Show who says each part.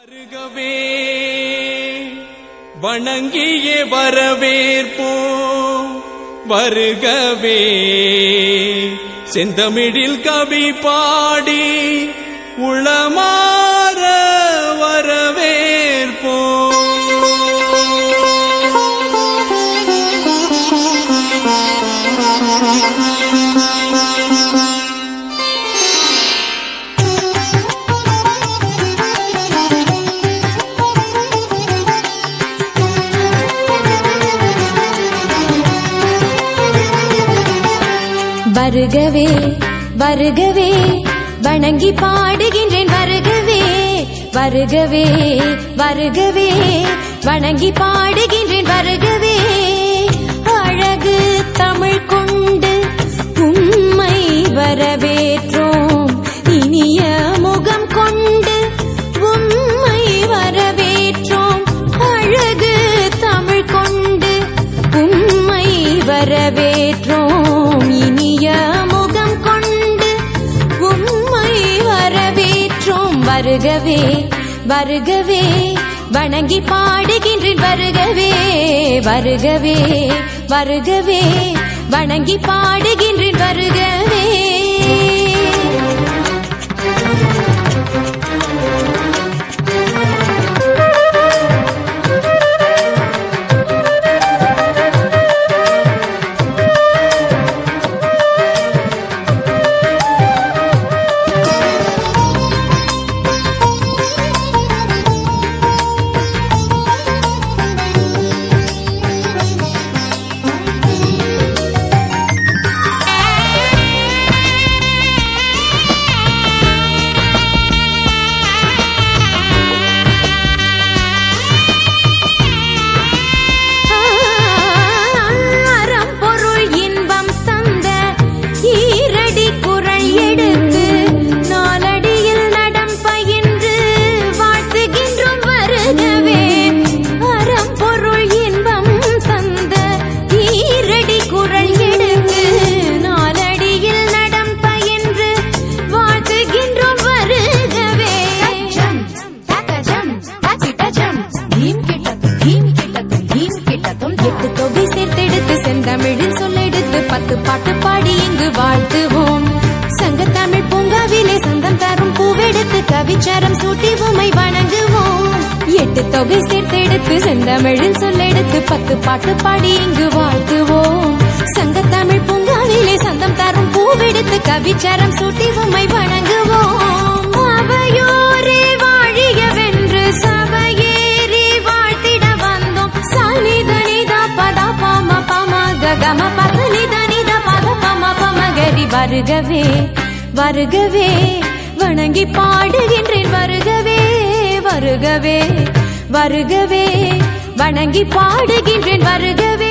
Speaker 1: வருகவே வணங்கியே வரவேற்போம் வருகவே செந்தமிழில் கவி பாடி உளமாற வரவேற்போம்
Speaker 2: வருகவே வருகவே வணங்கி பாடுகின்றேன் வருகவே வருகவே வருகவே வணங்கி பாடுகின்றேன் வருகவே அழகு தமிழ் கொண்டு உம்மை வரவேற்றோம் இனிய முகம் கொண்டு உம்மை வரவேற்றோம் அழகு தமிழ் கொண்டு உம்மை வரவேற்றோம் இனிய முகம் கொண்டு உம்மை வரவேற்றோம் வருகவே வருகவே வணங்கி பாடுகின்றேன் வருகவே வருகவே வருகவே வணங்கி பாடுகின்றேன் வருகவே அறம் பொருள் இன்பம் தந்த ஈரடி குரல் எடுத்து நாலடியில் நடம் பயின்று வாழ்த்துகின்றோம் வருகவே அறம் பொருள் இன்பம் தந்த ஈரடி குரல் எடுத்து நாலடியில் நடம் பயின்று வாழ்த்துகின்றோம் வருகவே
Speaker 3: ஜம் தகஜம் தகிடஜம் தீம் கிட்டத்தும் தீம் கிட்டத்தும் தீம் கிட்டத்தும்
Speaker 2: எட்டு தொகை சேர்த்தெடுத்து செந்தமிழில் சொல்லெடுத்து பத்து பாட்டு பாடி இங்கு வாழ்த்துவோம் சங்கத்தமிழ் பூங்காவிலே சந்தம் தரும் பூவெடுத்து கவிச்சாரம் சூட்டி உமை வணங்குவோம் எட்டு தொகை சேர்த்தெடுத்து செந்தமிழில் சொல்லெடுத்து பத்து பாட்டு பாடி இங்கு வாழ்த்துவோம் சங்கத்தமிழ் பூங்காவிலே சந்தம் தரும் பூவெடுத்து கவிச்சாரம் சூட்டி உமை வணங்குவோம் அவையோரே வாழியவென்று சபையேறி வாழ்த்திட வந்தோம் சனிதனித பத பம பம ககம பசனிதனித பத பம பம கரி வருகவே வருகவே வணங்கி பாடுகின்றேன் வருகவே வருகவே வருகவே வணங்கி பாடுகின்றேன் வருகவே